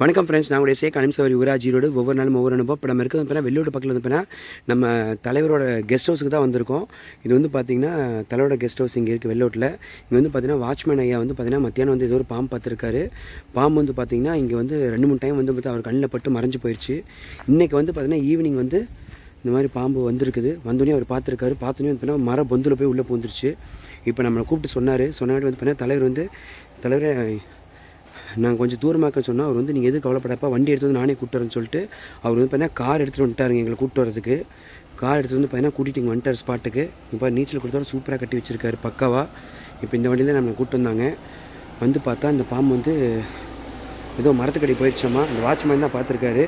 வணக்கம் ஃப்ரெண்ட்ஸ் நான் உடைய சேக் அனிம்சவர் யுவராஜ் ஈரோடு ஒவ்வொரு நாளும் ஒவ்வொரு அனுபவம் இப்போ நம்ம இருக்கிறது பார்த்தீங்கன்னா வெள்ளோடு பக்கத்தில் வந்து பார்த்தீங்கன்னா நம்ம தலைவரோட கெஸ்ட் ஹவுஸுக்கு தான் வந்திருக்கோம் இது வந்து பார்த்திங்கன்னா தலைவரோட கெஸ்ட் ஹவுஸ் இங்கே இருக்குது வெள்ளோட்டில் இங்கே வந்து பார்த்திங்கன்னா வாட்ச்மேன் ஐயா வந்து பார்த்திங்கன்னா மத்தியானம் வந்து ஏதோ ஒரு பாம்பு பார்த்துருக்காரு பாம்பு வந்து பார்த்திங்கன்னா இங்கே வந்து ரெண்டு மூணு டைம் வந்து பார்த்து அவர் கண்ணில் பட்டு மறைஞ்சு போயிடுச்சு இன்றைக்கி வந்து பார்த்திங்கன்னா ஈவினிங் வந்து இந்த மாதிரி பாம்பு வந்திருக்குது வந்தோடனே அவர் பார்த்துருக்காரு பார்த்தோன்னே வந்து பார்த்தீங்கன்னா மர பொந்தில் போய் உள்ளே பூந்துருச்சு இப்போ நம்மளை கூப்பிட்டு சொன்னார் சொன்னாடி வந்து பார்த்தீங்கன்னா தலைவர் வந்து தலைவரே நான் கொஞ்சம் தூரமாக்க சொன்னால் அவர் வந்து நீங்கள் எது கவலைப்படப்பா வண்டி எடுத்து வந்து நானே கூப்பிட்டு வரேன்னு சொல்லிட்டு அவர் வந்து பார்த்தீங்கன்னா கார் எடுத்துகிட்டு வந்துட்டாருங்க எங்களை கூப்பிட்டு வரதுக்கு கார் எடுத்துகிட்டு வந்து பார்த்தீங்கன்னா கூட்டிகிட்டு இங்கே வந்துட்டார் ஸ்பாட்டுக்கு இப்போ நீச்சல் கொடுத்தாலும் சூப்பராக கட்டி வச்சிருக்காரு பக்காவா இப்போ இந்த வண்டியில் நம்மளை கூப்பிட்டு வந்தாங்க வந்து பார்த்தா இந்த பாம்பு வந்து ஏதோ மரத்துக்கடி போயிடுச்சாமா இந்த வாட்ச்மேன் தான் பார்த்துருக்காரு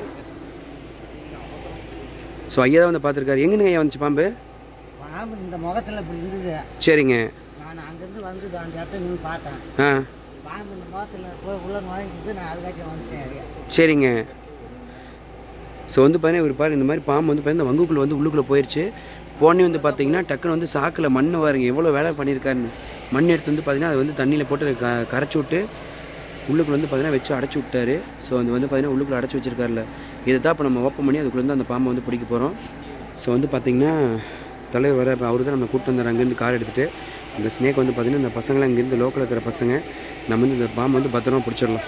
ஸோ ஐயா தான் வந்து பார்த்துருக்காரு எங்கேருந்து ஐயா வந்துச்சு பாம்பு பாம்பு இந்த முகத்தில் இப்படி இருந்தது சரிங்க நான் அங்கேருந்து வந்து அந்த இடத்துல நின்று பார்த்தேன் ஆ பாம்பு இந்த முகத்தில் போய் உள்ள நுழைஞ்சிட்டு நான் அதுக்காச்சும் வந்துட்டேன் அறியா சரிங்க ஸோ வந்து பார்த்தீங்கன்னா இவர் பாரு இந்த மாதிரி பாம்பு வந்து பார்த்தீங்கன்னா வங்குக்குள்ளே வந்து உள்ளுக்குள்ளே போயிடுச்சு போனே வந்து பார்த்தீங்கன்னா டக்குன்னு வந்து சாக்கில் மண் வாருங்க எவ்வளோ வேலை பண்ணியிருக்காருன்னு மண் எடுத்து வந்து பார்த்தீங்கன்னா அது வந்து தண்ணியில் போட்டு க கரைச்சி விட்டு உள்ளுக்குள்ள வந்து பார்த்தீங்கன்னா வச்சு அடைச்சி விட்டாரு ஸோ அது வந்து பார்த்தீங்கன்னா உள்ளுக்குள்ள அடைச்சி வச்சிருக்காருல இதை தான் இப்போ நம்ம ஓப்பன் பண்ணி அதுக்குள்ளே வந்து அந்த பாம்பை வந்து பிடிக்க போகிறோம் ஸோ வந்து பார்த்தீங்கன்னா தலைவர் வர இப்போ அவரு தான் நம்ம கூப்பிட்டு வந்தார் அங்கேருந்து கார் எடுத்துகிட்டு இந்த ஸ்னேக் வந்து பார்த்தீங்கன்னா இந்த பசங்களாம் இங்கேருந்து லோக்கலில் இருக்கிற பசங்க நம்ம வந்து இந்த பாம்பை வந்து பத்திரமா பிடிச்சிடலாம்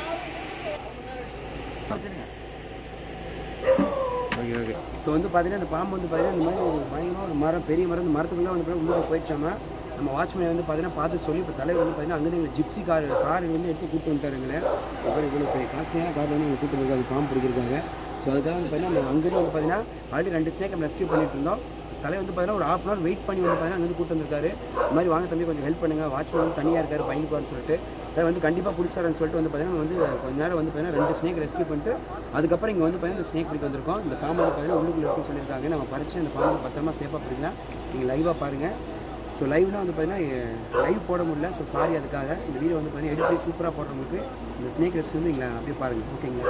ஓகே ஓகே ஸோ வந்து பார்த்தீங்கன்னா இந்த பாம்பு வந்து பார்த்தீங்கன்னா இந்த மாதிரி ஒரு பயங்கரமாக ஒரு மரம் பெரிய மரம் இந்த மரத்துக்குள்ளே வந்து பார்த்தீங்கன்னா உள்ளே போயிடுச்சாமா நம்ம வாட்ச்மேன் வந்து பார்த்தீங்கன்னா பார்த்து சொல்லி இப்போ தலைவர் வந்து பார்த்தீங்கன்னா அங்கேருந்து எங்கள் ஜிப்சி கார் கார் வந்து எடுத்து கூப்பிட்டு வந்துட்டாருங்களே இப்போ இவ்வளோ பெரிய காஸ்ட்லியான கார் வந்து எங்கள் கூப்பிட்டு வந்து பாம்பு பிடிக்கிறதுக்காக ஸோ அதுக்காக வந்து பார்த்தீங்கன்னா நம்ம அங்கேருந்து வந்து பார்த்தீங்கன்னா ஆல்ரெடி ரெண்டு ஸ்னேக் நம்ம ரெஸ்கியூ பண்ணிட்டு இருந்தோம் தலை வந்து பார்த்தீங்கன்னா ஒரு ஹாஃப் அன் ஹவர் வெயிட் பண்ணி வந்து பார்த்தீங்கன்னா அங்கேருந்து கூப்பிட்டு வந்திருக்காரு இந்த மாதிரி வாங்க தம்பி கொஞ்சம் ஹெல்ப் பண்ணுங்கள் வாட்ச்மேன் வந்து தனியாக இருக்காரு பயந்துக்குவார்னு சொல்லிட்டு அதை வந்து கண்டிப்பாக பிடிச்சாருன்னு சொல்லிட்டு வந்து பார்த்தீங்கன்னா வந்து கொஞ்ச நேரம் வந்து பார்த்தீங்கன்னா ரெண்டு ஸ்னேக் ரெஸ்கியூ பண்ணிட்டு அதுக்கப்புறம் இங்கே வந்து பார்த்தீங்கன்னா இந்த ஸ்னேக் பிடிக்க வந்திருக்கோம் இந்த பாம்பு வந்து பார்த்தீங்கன்னா உள்ளுக்குள்ள இருக்குன்னு சொல்லியிருக்காங்க நம்ம பறிச்சு அந்த பாம்பு பத்திரமா சேஃபாக பிடிக்கலாம் நீங்கள் லைவாக பாருங்கள் ஸோ லைவ்லாம் வந்து பார்த்தீங்கன்னா லைவ் போட முடியல ஸோ சாரி அதுக்காக இந்த வீடியோ வந்து பார்த்தீங்கன்னா எடிட் பண்ணி சூப்பராக போடுறவங்களுக்கு இந்த ஸ்னேக் ரெஸ்கியூ வந்து நீங்கள் அப்படியே பாருங்கள் ஓகேங்களா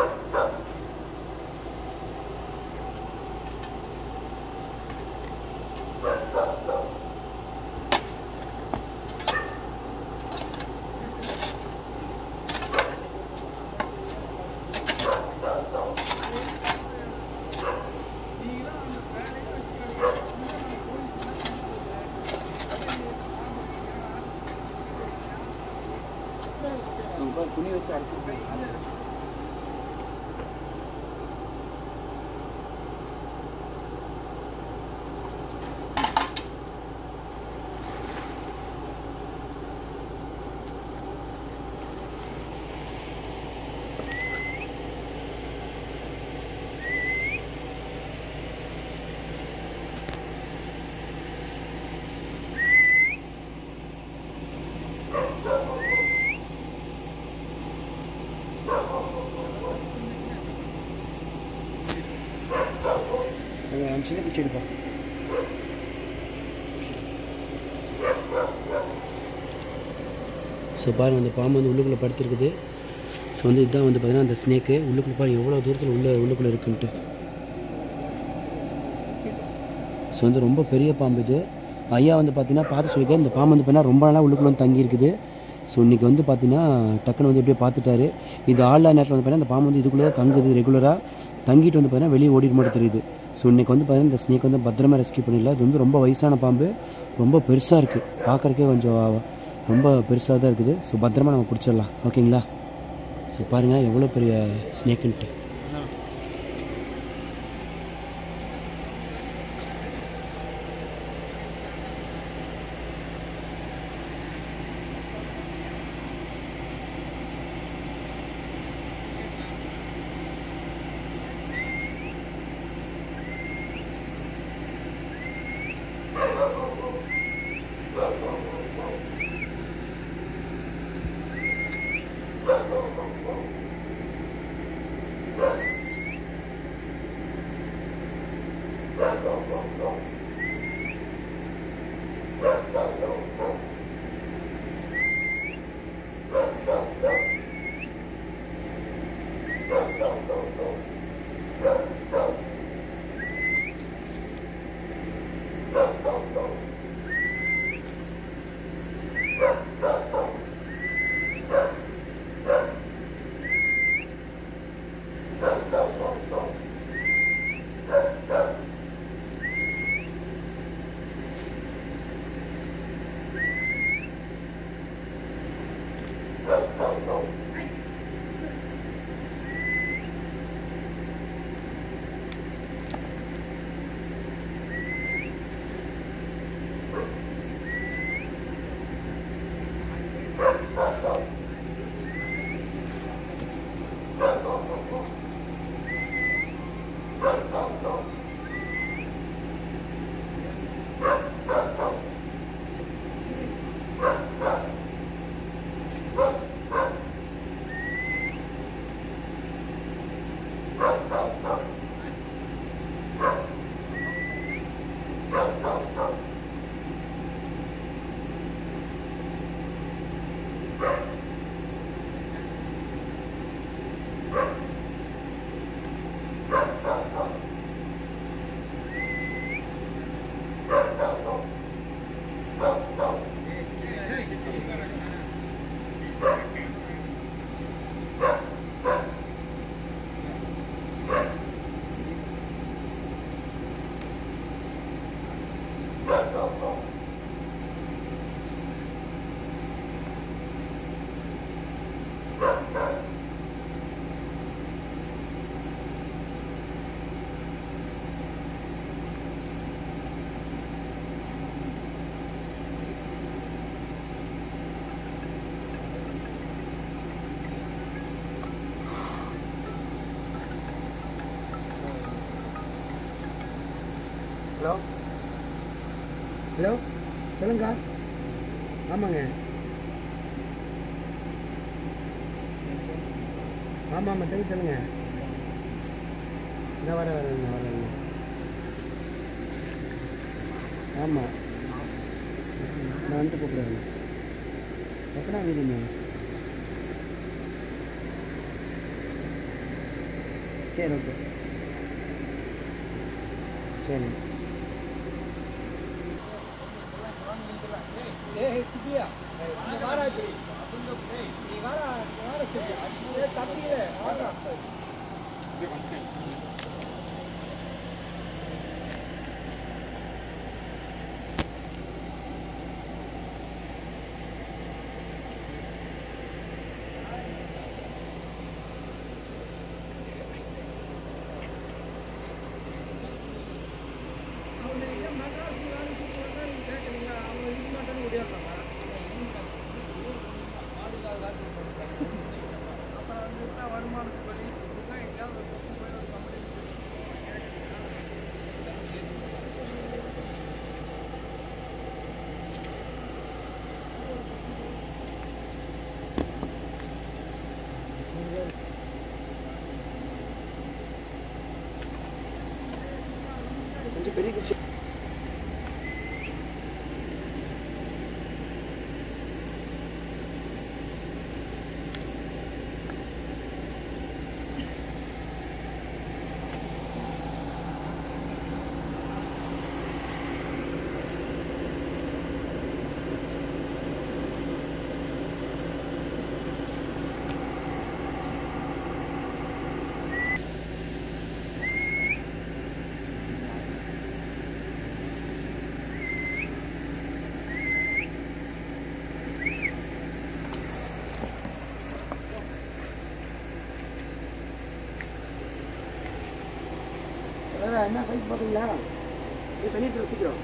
துணி வச்சு அடிச்சிருக்கேன் சின்ன பிச்சை எடுப்பா ஸோ பாருங்கள் அந்த பாம்பு வந்து உள்ளுக்குள்ளே படுத்துருக்குது ஸோ வந்து இதுதான் வந்து பார்த்தீங்கன்னா அந்த ஸ்னேக்கு உள்ளுக்குள்ளே பாருங்க எவ்வளோ தூரத்தில் உள்ள உள்ளுக்குள்ளே இருக்குன்ட்டு ஸோ வந்து ரொம்ப பெரிய பாம்பு இது ஐயா வந்து பார்த்தீங்கன்னா பார்த்து சொல்லிக்க இந்த பாம்பு வந்து பார்த்தீங்கன்னா ரொம்ப நாளாக உள்ளுக்குள்ளே வந்து தங்கியிருக்குது ஸோ இன்றைக்கி வந்து பார்த்தீங்கன்னா டக்குன்னு வந்து எப்படியோ பார்த்துட்டாரு இது ஆள்லா நேரத்தில் வந்து பார்த்தீங்கன்னா இந்த பாம்பு வந்து இதுக்குள்ளே தான் தங்குது ரெகுலராக தங்கிட்டு வந்து பார்த்தீங்கன்னா வெளியே ஓடிட்டு மட்டும் தெரியுது ஸோ இன்றைக்கி வந்து பார்த்தீங்கன்னா இந்த ஸ்னேக் வந்து பத்திரமா ரெஸ்கியூ பண்ணிடலாம் இது வந்து ரொம்ப வயசான பாம்பு ரொம்ப பெருசாக இருக்குது பார்க்குறக்கே கொஞ்சம் ரொம்ப பெருசாக தான் இருக்குது ஸோ பத்திரமா நம்ம பிடிச்சிடலாம் ஓகேங்களா ஸோ பாருங்கள் எவ்வளோ பெரிய ஸ்னேக்குன்ட்டு ஹலோ ஹலோ சொல்லுங்க ஆமாங்க ஆமாம் ஆமாம் தெரியும் சொல்லுங்க நான் வர வரேங்க வரேங்க ஆமாம் நான் வந்துட்டு கூப்பிடுறேங்க எத்தனை வீடுங்க சரி ஓகே சரி கொஞ்சம் பெரிய குச்சி அதான் என்ன சைஸ் பார்த்தீங்களா இது பண்ணிட்டு சீக்கிரம்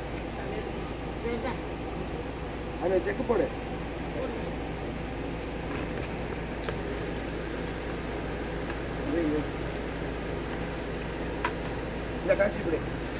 அதில் செக்கு போடு ஐயையோ. இந்த காட்சி இப்படி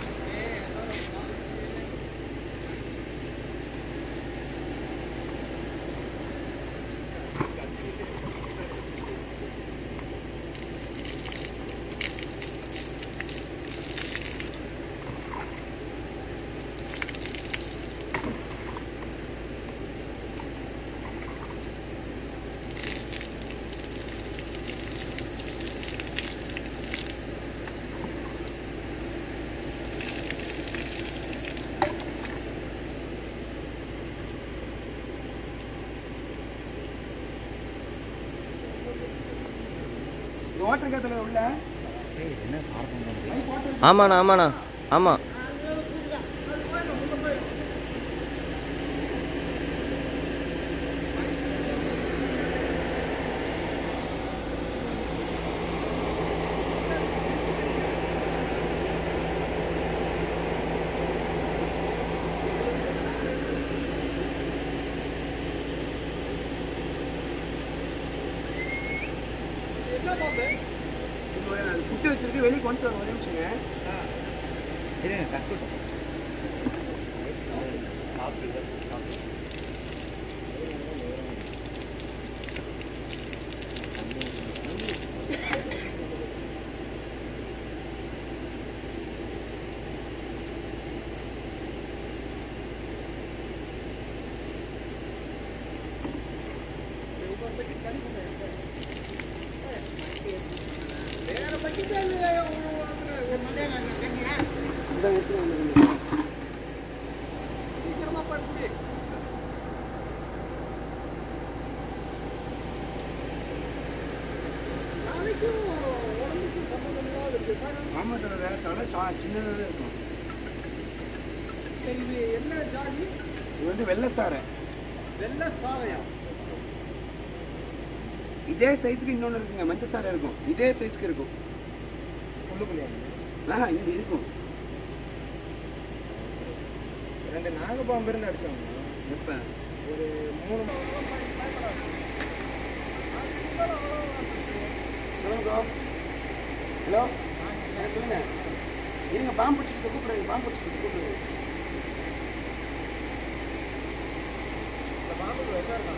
இந்த வாட்டர் கேத்தில் உள்ள ஆமாண்ணா ஆமாண்ணா ஆமாம் அது புட்டு வச்சிருக்கு வெளியே கொண்டு வர ஒரு நிமிஷங்க இதான் எடுத்துட்டு வந்துருங்க ஆமாம் தலை தலை சா சின்னதாக தான் இருக்கும் இது என்ன ஜாதி இது வந்து வெள்ளை சாரை வெள்ளை சாரையா இதே சைஸ்க்கு இன்னொன்று இருக்குங்க மஞ்சள் சாரை இருக்கும் இதே சைஸ்க்கு இருக்கும் உள்ளுக்குள்ளே ஆ இங்கே இருக்கும் ரெண்டு நாகப்பாம்பு இருந்து அடிச்சவங்க எப்போ ஒரு மூணு சொல்லுங்க ஹலோ சொல்லுங்க இருங்க பாம்பு பிடிச்சிட்டு கூப்பிடுங்க பாம்பு பிடிச்சிட்டு கூப்பிடுங்க பாம்புக்கு விஷம் இருக்கான்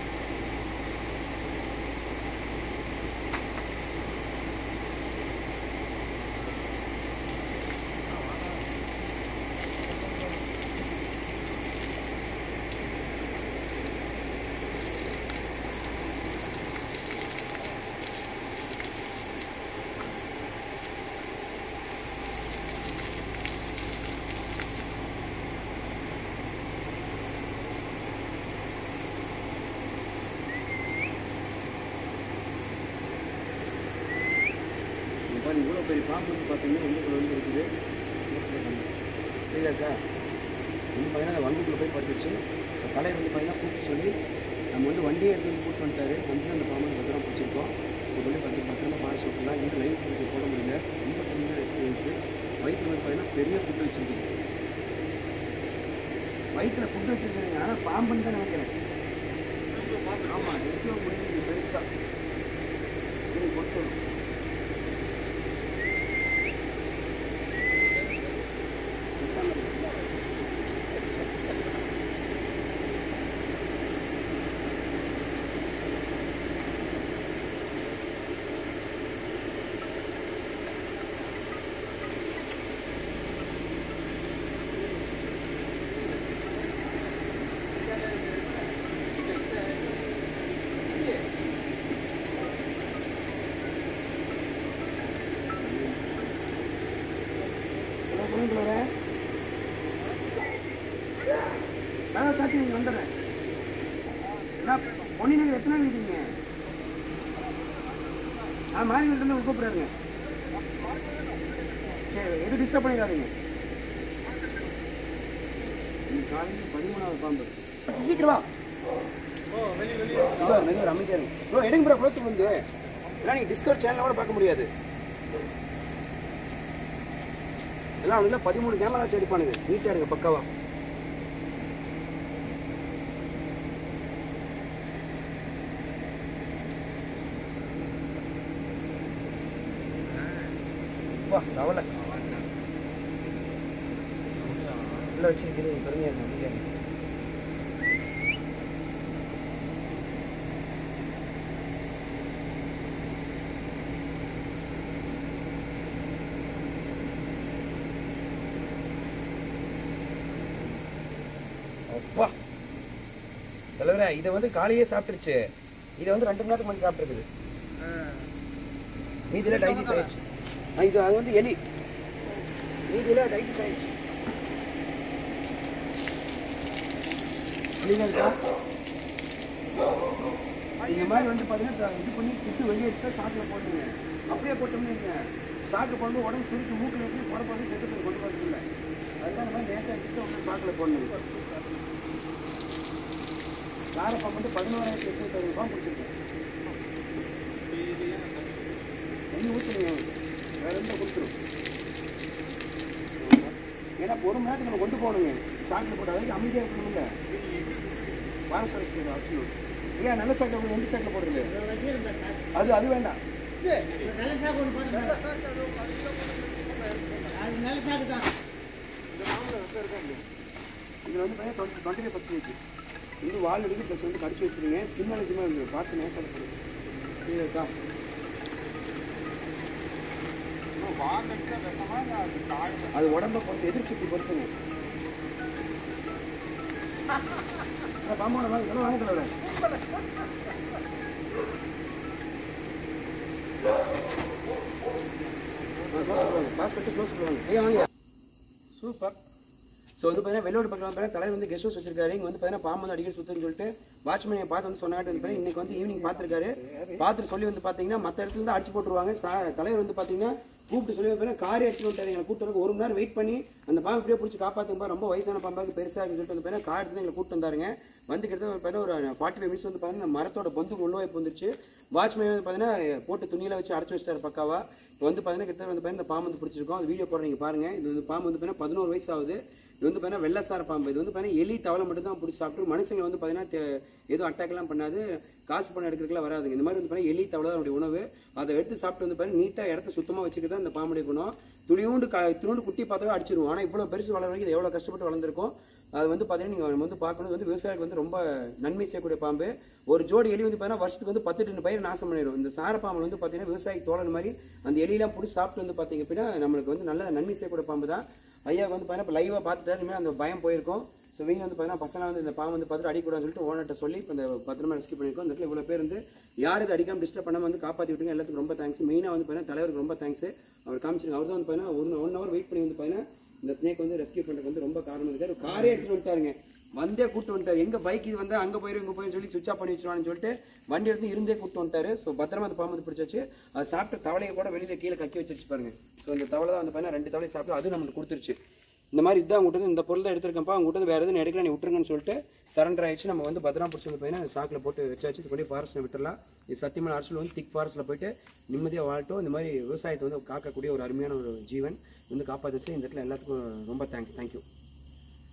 இங்க பாருங்க இவ்வளோ பெரிய பாம்பு வந்து பார்த்தீங்கன்னா உள்ளுக்குள்ள வந்து இருக்குது சரியா இருக்கா வந்து பார்த்தீங்கன்னா அந்த வண்டிக்குள்ளே போய் படுத்துச்சு இப்போ தலைவர் வந்து பார்த்தீங்கன்னா கூப்பிட்டு சொல்லி நம்ம வந்து வண்டியை எடுத்து வந்து கூப்பிட்டு வந்துட்டாரு வந்து அந்த பாம்பு வந்து பத்திரம் பிடிச்சிருக்கோம் ஸோ சொல்லி பத்து பத்திரமா பாரிச்சு விட்டுலாம் இங்கே லைவ் கொடுத்து போட முடியல ரொம்ப கம்மியான எக்ஸ்பீரியன்ஸு வயிற்றுல வந்து பார்த்தீங்கன்னா பெரிய ஃபுட்டு வச்சுருக்கு வயிற்றுல ஃபுட்டு வச்சுருக்காங்க ஆனால் பாம்புன்னு தான் நினைக்கிறேன் ஆமாம் எடுத்து முடிஞ்சு பெருசாக இது கொடுத்துரும் ஹலோ சொல்லுங்க வர நான் சாத்தி நீங்கள் வந்துடுறேன் என்ன பொன்னி நகர் எத்தனை நாள் இருக்கீங்க ஆ மாறி வந்து கூப்பிடுறாருங்க சரி எதுவும் டிஸ்டர்ப் பண்ணிடாதீங்க இன்னைக்கு காலையில் பதிமூணாவது பாம்பு சீக்கிரம் வா இதோ, மெதுவா, அமைதியா இருங்க. bro, எடுங்க ப்ரோ க்ளோஸ் வந்து ஏன்னா நீங்கள் டிஸ்கவர் சேனலில் கூட பார்க்க முடியாது எல்லாம் அவனுக்கு பதிமூணு கேமரா வச்சு எடுப்பானுங்க நீட்டாக இருக்கு பக்காவா வா கவலை உள்ள வச்சிருக்கிறேன் பெருமையாக இருக்கும் அமைதியா இருங்க. அப்பா தலைவரே இதை வந்து காலையே சாப்பிட்டுருச்சு இதை வந்து ரெண்டு மணி நேரத்துக்கு முன்னாடி சாப்பிட்டுருக்குது மீதியில் டைஜஸ்ட் ஆயிடுச்சு ஆ, இது அது வந்து எலி மீதியில் டைஜஸ்ட் ஆயிடுச்சு எலிதான் இருக்கா இந்த மாதிரி வந்து பார்த்தீங்கன்னா இது பண்ணி திட்டு வெளியே எடுத்து சாக்கில் போட்டுங்க அப்படியே போட்டோம்னு வைங்க. சாக்கு போட்டு உடம்பு சுருக்கி மூக்கில் வச்சு உடம்பு வந்து செத்து போய் கொண்டு போகிறது இல்லை அதுதான் இந்த மாதிரி நேற்று எடுத்து வந்து சாக்கில் போடணும் காரப்பா மட்டும் பதினோராயிரத்தி எட்நூத்தி ரூபாய் பிடிச்சிருக்கேன் தண்ணி ஊற்றுறீங்க வேற எந்த கொடுத்துரும் ஏன்னா ஒரு மணி நேரத்துக்கு நம்ம கொண்டு போகணுங்க சாக்கில் போட்டு அதுக்கு அமைதியாக இருக்கணும்ல பாரஸ்வரஸ் அப்சல்யூட் ஏன் நல்ல சாக்கில் எந்த சாக்கில் போடுறது வச்சிருந்தேன் சார் அது அது வேண்டாம் நல்ல சாக்கு ஒன்று போடுங்க அது நல்ல சாக்கு தான் இதில் வந்து பார்த்தீங்கன்னா டுவெண்ட்டி டுவெண்ட்டி ஃபைவ் பர்சன்டேஜ் இது வால் அடிக்கு ப்ளஸ் வந்து கடிச்சு வச்சுருங்க ஸ்கின் அலர்ஜிமாக இருந்தது பார்த்து நேரம் போடுங்க சரியா இருக்கா அது உடம்ப பொறுத்து எதிர்ப்பு பொறுத்துங்க பாம்போட மாதிரி இதெல்லாம் வாங்க தலைவரே. சூப்பர் ஸோ வந்து பார்த்தீங்கன்னா வெள்ளோடு பக்கம் பார்த்தீங்கன்னா தலைவர் வந்து கெஸ்ட் ஹவுஸ் வச்சிருக்காரு இங்கே வந்து பார்த்தீங்கன்னா பாம்பு வந்து அடிக்கடி சுற்றுன்னு சொல்லிட்டு வாட்ச்மேன் பார்த்து வந்து சொன்னாட்டு வந்து பார்த்தீங்கன்னா இன்னைக்கு வந்து ஈவினிங் பார்த்துருக்காரு பார்த்துட்டு சொல்லி வந்து பார்த்தீங்கன்னா மற்ற இடத்துல இருந்து அடிச்சு போட்டுருவாங்க சா- தலைவர் வந்து பார்த்தீங்கன்னா கூப்பிட்டு சொல்லி பார்த்தீங்கன்னா கார் எடுத்துட்டு வந்துட்டாரு எங்களை கூப்பிட்டு வரக்கு ஒரு மணி நேரம் வெயிட் பண்ணி அந்த பாம்பு இப்படியே பிடிச்சி காப்பாற்றுங்க ரொம்ப வயசான பாம்பாக்கு பெருசாக இருக்குன்னு சொல்லிட்டு வந்து பார்த்தீங்கன்னா கார் எடுத்து எங்களை கூப்பிட்டு வந்தாருங்க வந்து கிட்ட பார்த்தீங்கன்னா ஒரு ஃபார்ட்டி ஃபைவ் மினிட்ஸ் வந்து பார்த்தீங்கன்னா மரத்தோட பொந்துக்கு உள்ள போய் வந்துருச்சு வாட்ச்மேன் வந்து பார்த்தீங்கன்னா போட்டு துணியில வச்சு அடைச்சி வச்சிட்டாரு பக்காவா இப்போ வந்து பார்த்தீங்கன்னா கிட்ட வந்து பார்த்தீங்கன்னா இந்த பாம்பு வந்து பிடிச்சிருக்கோம் அது வீடியோ போடுறீங்க பாருங்க இது வந்து பாம்பு வந்து பார்த்தீங்கன்னா பதினோரு வயசு ஆகுது இது வந்து பார்த்தீங்கன்னா வெள்ளசார பாம்பு இது வந்து பார்த்தீங்கன்னா எலி தவளை மட்டும் தான் பிடிச்சி சாப்பிட்டு மனுஷங்க வந்து பார்த்தீங்கன்னா தே- எதுவும் அட்டாக்லாம் பண்ணாது காசு பணம் எடுக்கிறதுக்குலாம் வராதுங்க இந்த மாதிரி வந்து பார்த்தீங்கன்னா எலி தவளை தான் அவருடைய உணவு அதை எடுத்து சாப்பிட்டு வந்து பார்த்தீங்கன்னா நீட்டாக இடத்த சுத்தமாக வச்சுக்கிட்டு தான் இந்த பாம்புடைய குணம் துளியூண்டு க துணியோண்டு குட்டி பார்த்தாவே அடிச்சிருவோம் ஆனால் இவ்வளோ பெருசு வளர வரைக்கும் இது எவ்வளோ கஷ்டப்பட்டு வளர்ந்துருக்கும் அது வந்து பார்த்தீங்கன்னா நீங்கள் வந்து பார்க்கணும் இது வந்து விவசாயிக்கு வந்து ரொம்ப நன்மை செய்யக்கூடிய பாம்பு ஒரு ஜோடி எலி வந்து பார்த்தீங்கன்னா வருஷத்துக்கு வந்து பத்து டன் பயிர் நாசம் பண்ணிடும் இந்த சாரப்பாம்பு வந்து பார்த்தீங்கன்னா விவசாயிக்கு தோழன் மாதிரி அந்த எலியெல்லாம் பிடிச்சி சாப்பிட்டு வந்து பார்த்தீங்க அப்படின்னா நம்மளுக்கு வந்து நல்ல நன்மை செய்யக்கூடிய பாம்பு தான் ஐயாவுக்கு வந்து பார்த்தீங்கன்னா இப்போ லைவாக பார்த்துட்டு இனிமேல் அந்த பயம் போயிருக்கும் ஸோ வீங்க வந்து பார்த்தீங்கன்னா பசங்க வந்து இந்த பாம்பு வந்து பார்த்துட்டு அடிக்கூடாதுன்னு சொல்லிட்டு ஓனர்கிட்ட சொல்லி இப்போ இந்த பத்திரமா ரெஸ்க்யூ பண்ணியிருக்கோம் இந்த இடத்துல இவ்வளோ பேர் வந்து யார் இது அடிக்காமல் டிஸ்டர்ப் பண்ணாமல் வந்து காப்பாற்றி விட்டுங்க எல்லாத்துக்கும் ரொம்ப தேங்க்ஸ் மெயினாக வந்து பார்த்தீங்கன்னா தலைவருக்கு ரொம்ப தேங்க்ஸ் அவர் காமிச்சிருங்க அவர் தான் வந்து பார்த்தீங்கன்னா ஒன் ஒன் ஹவர் வெயிட் பண்ணி வந்து பார்த்தீங்கன்னா இந்த ஸ்னேக் வந்து ரெஸ்க்யூ பண்ணுறதுக்கு வந்து ரொம்ப காரணம் இருக்காரு காரே எடுத்துட்டு வந்துட்டாருங்க வந்தே கூட்டு வந்துட்டாரு எங்க பைக் இது வந்து அங்க போயிரும் இங்க போயிரும் சொல்லி சுவிச் ஆஃப் பண்ணி வச்சிருவான்னு சொல்லிட்டு வண்டி எடுத்து இருந்தே கூட்டு வந்துட்டாரு ஸோ பத்திரமா அந்த பாம்பு வந்து பிடிச்சாச்சு அது சாப்பிட்ட தவளையை கூட வெளியில கீழே கக்கி வச்சிருச்சு பாருங்க ஸோ இந்த தவளை தான் வந்து பார்த்தீங்கன்னா ரெண்டு தவளை சாப்பிட்டு அது நமக்கு கொடுத்துருச்சு இந்த மாதிரி இதான் உங்கள்கிட்ட இந்த பொருள் தான் எடுத்திருக்கேன்ப்பா உங்கள்கிட்ட வேறு எதுவும் எடுக்கல நீ விட்டுருங்கன்னு சொல்லிட்டு சரண்டர் ஆயிடுச்சு நம்ம வந்து பத்திரமா பிடிச்சி வந்து பார்த்தீங்கன்னா சாக்கில் போட்டு வச்சாச்சு இது கொண்டு ஃபாரஸ்ட்டில் விட்டுறலாம் இது சத்தியமான அரசியல் வந்து திக் ஃபாரஸ்ட்டில் போயிட்டு நிம்மதியாக வாழட்டும் இந்த மாதிரி விவசாயத்தை வந்து காக்கக்கூடிய ஒரு அருமையான ஒரு ஜீவன் வந்து காப்பாற்றி வச்சு இந்த இடத்துல எல்லாத்துக்கும் ரொம்ப தேங்க்ஸ் தேங்க்யூ